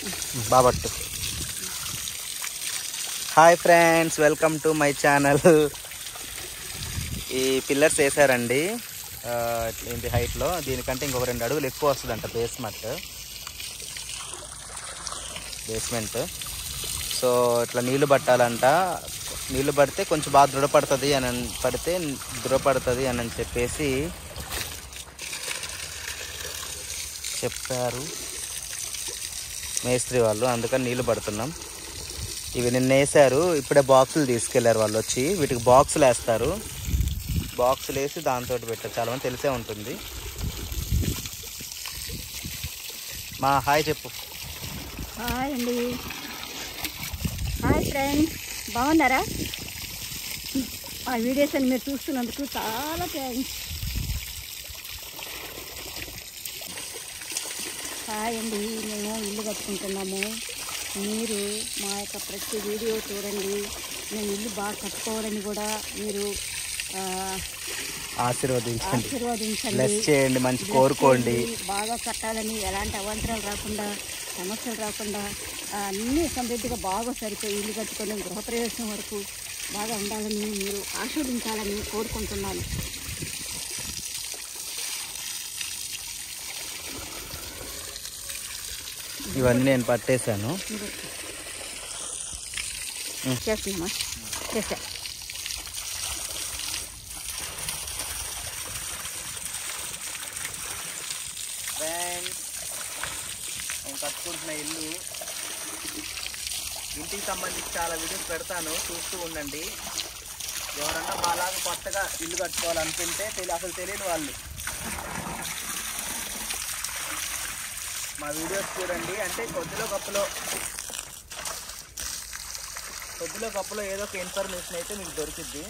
బాబట్టు hi friends welcome to my channel ఈ pillars వేసారండి ఆ, ఏంటి హైట్లో దీనికంటే ఇంకొక రెండు అడుగులు ఎక్కువ వస్తుందంట బేస్మెంట్ బేస్మెంట్ సో ఇట్లా నీళ్లు పట్టాలంట నీళ్లు పడితే కొంచెం బాగా దృఢపడుతుంది అని అన్- పడితే దృఢపడుతుంది అని అని చెప్పేసి చెప్పారు మేస్త్రి వాళ్ళు అందుకని నీళ్లు పడుతున్నాం ఇవి నిన్న వేసారు ఇప్పుడే బాక్సులు తీసుకెళ్లారు వాళ్ళు వచ్చి వీటికి బాక్సులు వేస్తారు బాక్సులు వేసి దాంతో పెట్టారు చాలా మంది తెలిసే ఉంటుంది మా హాయ్ చెప్పు హాయ్ అండి హాయ్ ఫ్రెండ్స్ బాగున్నారా ఆ వీడియోస్ అని మీరు చూస్తున్నందుకు చాలా థ్యాంక్స్ హాయ్ అండి మేము ఇల్లు కట్టుకుంటున్నాము మీరు మా యొక్క ప్రతి వీడియో చూడండి మేము ఇల్లు బాగా కట్టుకోవాలని కూడా మీరు ఆ, ఆశీర్వదించండి ఆశీర్వదించండి బ్లెస్ చేయండి మంచి కోరుకోండి బాగా కట్టాలని ఎలాంటి అవాంతరాలు రాకుండా సమస్యలు రాకుండా ఆ, అన్నీ సమృద్ధిగా బాగా సరిపోయి ఇల్లు కట్టుకొని గృహప్రవేశం వరకు బాగా ఉండాలని మీరు ఆస్వాదించాలని కోరుకుంటున్నాను ఇవన్నీ నేను పట్టేశాను మీరు ఉం. చేస్తున్నామా చేసా ఫ్రెండ్స్ నేను కట్టుకుంటున్న ఇల్లు ఇంటికి సంబంధించి చాలా వీడియోస్ పెడతాను చూస్తూ ఉండండి ఎవరన్నా మాలాగా కొత్తగా ఇల్లు కట్టుకోవాలనుకుంటే తెలి అసలు తెలియని వాళ్ళు మా వీడియోస్ చూడండి అంటే కొద్దిలో గొప్పలో కొద్దిలో గొప్పలో ఏదో ఒక ఇన్ఫర్మేషన్ అయితే మీకు దొరికిద్ది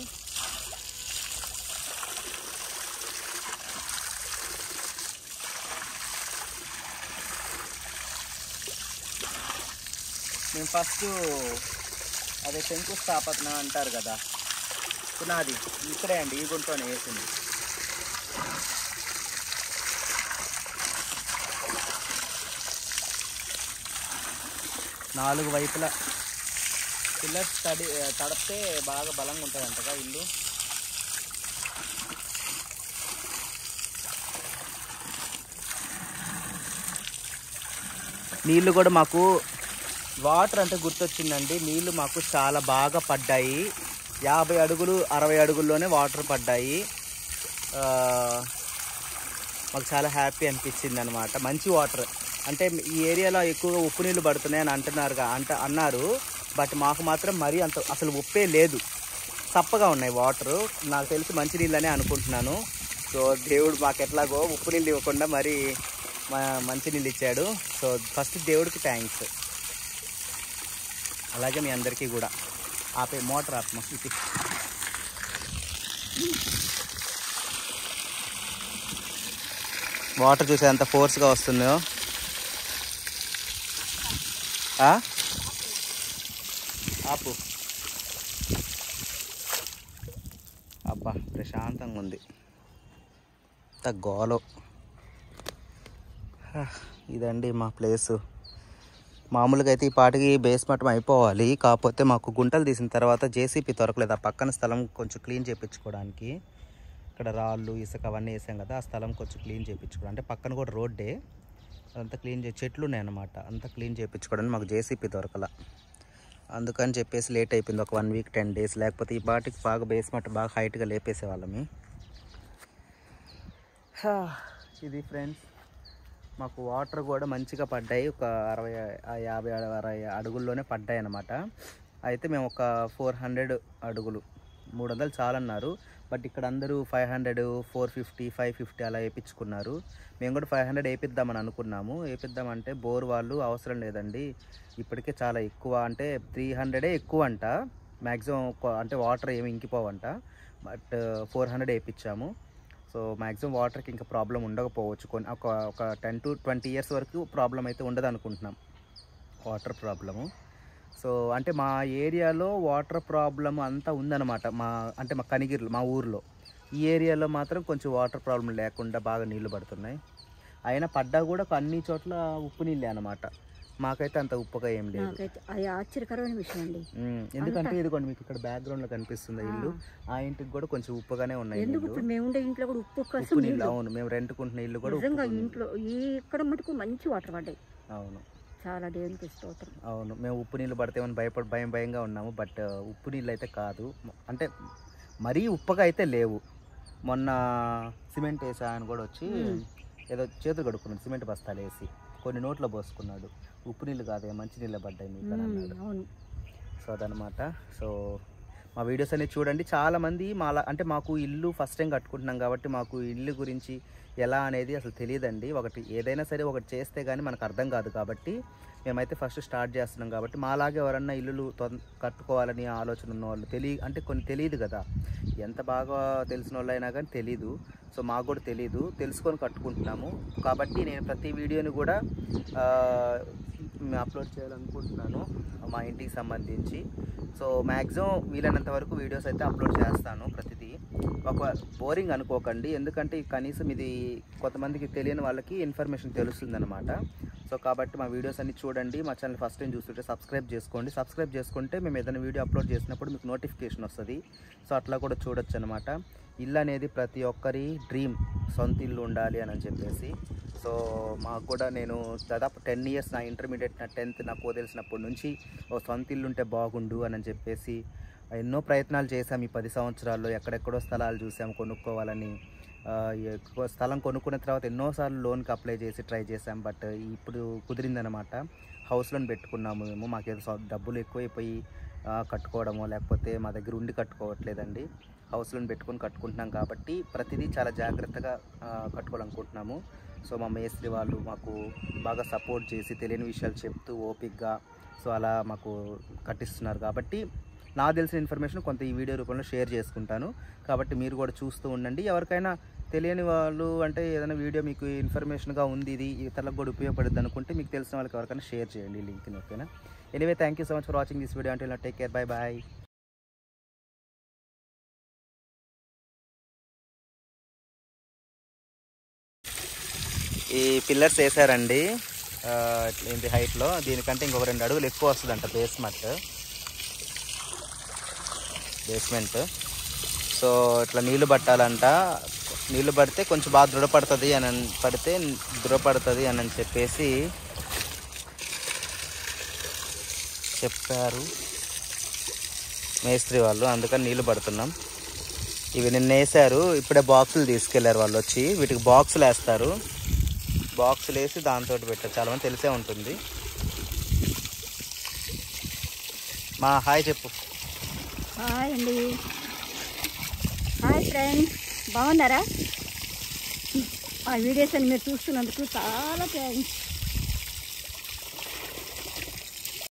మేము ఫస్ట్ అదే శంకుస్థాపన అంటారు కదా పునాది ఇక్కడే అండి ఈ గుంటలోనే వేసింది నాలుగు వైపులా పిల్లర్స్ తడి తడిపితే బాగా బలంగా ఉంటుంది అంటగా ఇల్లు నీళ్ళు కూడా మాకు వాటర్ అంటే గుర్తొచ్చిందండి నీళ్ళు మాకు చాలా బాగా పడ్డాయి యాభై అడుగులు అరవై అడుగుల్లోనే వాటర్ పడ్డాయి ఆ, మాకు చాలా హ్యాపీ అనిపించింది అనమాట మంచి వాటర్ అంటే ఈ ఏరియాలో ఎక్కువగా ఉప్పు నీళ్ళు పడుతున్నాయని అంటున్నారు అంట అన్నారు బట్ మాకు మాత్రం మరీ అంత అసలు ఉప్పే లేదు తప్పగా ఉన్నాయి వాటరు నాకు తెలిసి మంచి నీళ్ళనే అనుకుంటున్నాను సో దేవుడు మాకు ఎట్లాగో ఉప్పు నీళ్ళు ఇవ్వకుండా మరి మ- మంచి నీళ్ళు ఇచ్చాడు సో ఫస్ట్ దేవుడికి థ్యాంక్స్ అలాగే మీ అందరికీ కూడా ఆపే మోటార్ ఆత్మ ఇది వాటర్ చూసే ఎంత ఫోర్స్గా వస్తుందో ఆ? ఆపు అబ్బా ప్రశాంతంగా ఉంది అంత గోలో హ, ఇదండి మా ప్లేసు మామూలుగా అయితే ఈ పాటికి బేస్మెంట్ అయిపోవాలి కాకపోతే మాకు గుంటలు తీసిన తర్వాత జేసీపీ దొరకలేదు ఆ పక్కన స్థలం కొంచెం క్లీన్ చేయించుకోవడానికి ఇక్కడ రాళ్ళు ఇసుక అవన్నీ వేసాం కదా ఆ స్థలం కొంచెం క్లీన్ చేయించుకోవడం అంటే పక్కన కూడా రోడ్డే అదంతా క్లీన్ చే చెట్లు ఉన్నాయి అన్నమాట అంతా క్లీన్ చేయించుకోవడానికి మాకు జేసీపీ దొరకల అందుకని చెప్పేసి లేట్ అయిపోయింది ఒక వన్ వీక్ టెన్ డేస్ లేకపోతే ఈ పాటికి బాగా బేస్మెంట్ బాగా హైట్గా లేపేసే వాళ్ళమి హా, ఇది ఫ్రెండ్స్ మాకు వాటర్ కూడా మంచిగా పడ్డాయి ఒక అరవై ఆ యాభై అరవై అడుగుల్లోనే పడ్డాయి అన్నమాట అయితే మేము ఒక ఫోర్ హండ్రెడ్ అడుగులు మూడు వందలు చాలన్నారు బట్ ఇక్కడ అందరూ five hundred four fifty five fifty అలా వేయించుకున్నారు మేము కూడా ఫైవ్ హండ్రెడ్ వేపిద్దామని అనుకున్నాము వేపిద్దామంటే బోర్ వాళ్ళు అవసరం లేదండి ఇప్పటికే చాలా ఎక్కువ అంటే త్రీ హండ్రెడే ఎక్కువ అంట మ్యాక్సిమం అంటే వాటర్ ఏమి ఇంకిపోవంట బట్ ఫోర్ హండ్రెడ్ వేయించాము సో మ్యాక్సిమం వాటర్కి ఇంకా ప్రాబ్లం ఉండకపోవచ్చు కొన్ని ఒక ఒక టెన్ టు ట్వంటీ ఇయర్స్ వరకు ప్రాబ్లం అయితే ఉండదు అనుకుంటున్నాం వాటర్ ప్రాబ్లము సో అంటే మా ఏరియాలో వాటర్ ప్రాబ్లం అంతా ఉందన్నమాట మా అంటే మా కనిగిరిలో మా ఊర్లో ఈ ఏరియాలో మాత్రం కొంచెం వాటర్ ప్రాబ్లం లేకుండా బాగా నీళ్లు పడుతున్నాయి అయినా పడ్డా కూడా అన్ని చోట్ల ఉప్పు నీళ్ళే అనమాట మాకైతే అంత ఉప్పగా ఏం లేదు నాకైతే అది ఆశ్చర్యకరమైన విషయం అండి ఉమ్, ఎందుకంటే ఇదిగోండి మీకు ఇక్కడ బ్యాక్గ్రౌండ్ లో కనిపిస్తుంది ఇల్లు ఆ ఇంటికి కూడా కొంచెం ఉప్పగానే ఉన్నాయి ఎందుకు ఇల్లు ఇప్పుడు మేము ఉండే ఇంట్లో కూడా ఉప్పు ఉప్పు కసం నీళ్ళు అవును మేము రెంట్కుంటున్న ఇల్లు కూడా నిజంగా ఉప్పు ఇంట్లో ఈ ఇక్కడ మటుకు మంచి వాటర్ పడ్డాయి అవును చాలా దేవునికి స్తోత్రం అవును మేము ఉప్పు నీళ్ళు పడితేమని భయపడి భయం భయంగా ఉన్నాము బట్ ఉప్పు నీళ్ళు అయితే కాదు అంటే మరీ ఉప్పగా అయితే లేవు మొన్న సిమెంట్ వేసా అని కూడా వచ్చి మ్మ్. ఏదో చేతులు కడుక్కున్నాడు సిమెంట్ బస్తాలు వేసి కొన్ని నోట్లో పోసుకున్నాడు ఉప్పు నీళ్ళు కాదే మంచి నీళ్ళు పడ్డాయి మీకు అని ఉమ్, అన్నాడు అవును సో అదనమాట సో మా వీడియోస్ అన్ని చూడండి చాలామంది మాలా అంటే మాకు ఇల్లు ఫస్ట్ టైం కట్టుకుంటున్నాం కాబట్టి మాకు ఇల్లు గురించి ఎలా అనేది అసలు తెలియదండి ఒకటి ఏదైనా సరే ఒకటి చేస్తే కానీ మనకు అర్థం కాదు కాబట్టి మేమైతే ఫస్ట్ స్టార్ట్ చేస్తున్నాం కాబట్టి మాలాగే ఎవరన్నా ఇల్లులు తొం కట్టుకోవాలని ఆలోచన ఉన్న వాళ్ళు తెలియ అంటే కొన్ని తెలియదు కదా ఎంత బాగా తెలిసిన వాళ్ళు అయినా కానీ తెలీదు సో మాకు కూడా తెలీదు తెలుసుకొని కట్టుకుంటున్నాము కాబట్టి నేను ప్రతి వీడియోని కూడా ఆ, అప్లోడ్ చేయాలనుకుంటున్నాను మా ఇంటికి సంబంధించి సో మ్యాక్సిమం వీలైనంత వరకు వీడియోస్ అయితే అప్లోడ్ చేస్తాను ప్రతిదీ ఒక బోరింగ్ అనుకోకండి ఎందుకంటే కనీసం ఇది కొంతమందికి తెలియని వాళ్ళకి ఇన్ఫర్మేషన్ తెలుస్తుందన్నమాట సో కాబట్టి మా వీడియోస్ అన్ని చూడండి మా ఛానల్ ఫస్ట్ టైం చూస్తుంటే సబ్స్క్రైబ్ చేసుకోండి సబ్స్క్రైబ్ చేసుకుంటే మేము ఏదైనా వీడియో అప్లోడ్ చేసినప్పుడు మీకు నోటిఫికేషన్ వస్తుంది సో అట్లా కూడా చూడొచ్చు అనమాట ఇల్లు అనేది ప్రతి ఒక్కరి డ్రీమ్ సొంత ఇల్లు ఉండాలి అని చెప్పేసి సో మాకు కూడా నేను దాదాపు టెన్ ఇయర్స్ నా ఇంటర్మీడియట్ నా టెన్త్ నాకు తెలిసినప్పటి నుంచి ఓ సొంత ఇల్లు ఉంటే బాగుండు అని చెప్పేసి ఎన్నో ప్రయత్నాలు చేశాం ఈ పది సంవత్సరాల్లో ఎక్కడెక్కడో స్థలాలు చూసాం కొనుక్కోవాలని ఆ, ఎక్కువ స్థలం కొనుక్కున్న తర్వాత ఎన్నోసార్లు లోన్కి అప్లై చేసి ట్రై చేసాం బట్ ఇప్పుడు కుదిరిందనమాట హౌస్ లోన్ పెట్టుకున్నాము మేము మాకేదో సొ- డబ్బులు ఎక్కువైపోయి ఆ, కట్టుకోవడమో లేకపోతే మా దగ్గర ఉండి కట్టుకోవట్లేదండి హౌస్ లోన్ పెట్టుకొని కట్టుకుంటున్నాం కాబట్టి ప్రతిదీ చాలా జాగ్రత్తగా ఆ, కట్టుకోవాలనుకుంటున్నాము సో మా మేస్త్రి వాళ్ళు మాకు బాగా సపోర్ట్ చేసి తెలియని విషయాలు చెప్తూ ఓపిక్గా సో అలా మాకు కట్టిస్తున్నారు కాబట్టి నాకు తెలిసిన ఇన్ఫర్మేషన్ కొంత ఈ వీడియో రూపంలో షేర్ చేసుకుంటాను కాబట్టి మీరు కూడా చూస్తూ ఉండండి ఎవరికైనా తెలియని వాళ్ళు అంటే ఏదైనా వీడియో మీకు ఇన్ఫర్మేషన్గా ఉంది ఇది ఇతరులకు కూడా ఉపయోగపడుద్ది అనుకుంటే మీకు తెలిసిన వాళ్ళకి ఎవరికైనా షేర్ చేయండి ఈ లింక్ని ఓకేనా anyway thank you so much for watching this video అంటే టేక్ కేర్ బై బాయ్ ఈ పిల్లర్స్ వేసారండి ఆ, ఏంటి హైట్లో దీనికంటే ఇంకొక రెండు అడుగులు ఎక్కువ వస్తుందంట బేస్మెంట్ బేస్మెంట్ సో ఇట్లా నీళ్లు పట్టాలంట నీళ్లు పడితే కొంచెం బాగా దృఢపడుతుంది అని అన్- పడితే దృఢపడుతుంది అని అని చెప్పేసి చెప్పారు మేస్త్రి వాళ్ళు అందుకని నీళ్లు పడుతున్నాం ఇవి నిన్న వేసారు ఇప్పుడే బాక్సులు తీసుకెళ్లారు వాళ్ళు వచ్చి వీటికి బాక్సులు వేస్తారు బాక్సులు వేసి దాంతో పెట్టారు చాలా మంది తెలిసే ఉంటుంది మా హాయ్ చెప్పు హాయ్ అండి హాయ్ ఫ్రెండ్స్ బాగున్నారా ఆ వీడియోస్ అని మీరు చూస్తున్నందుకు చాలా థ్యాంక్స్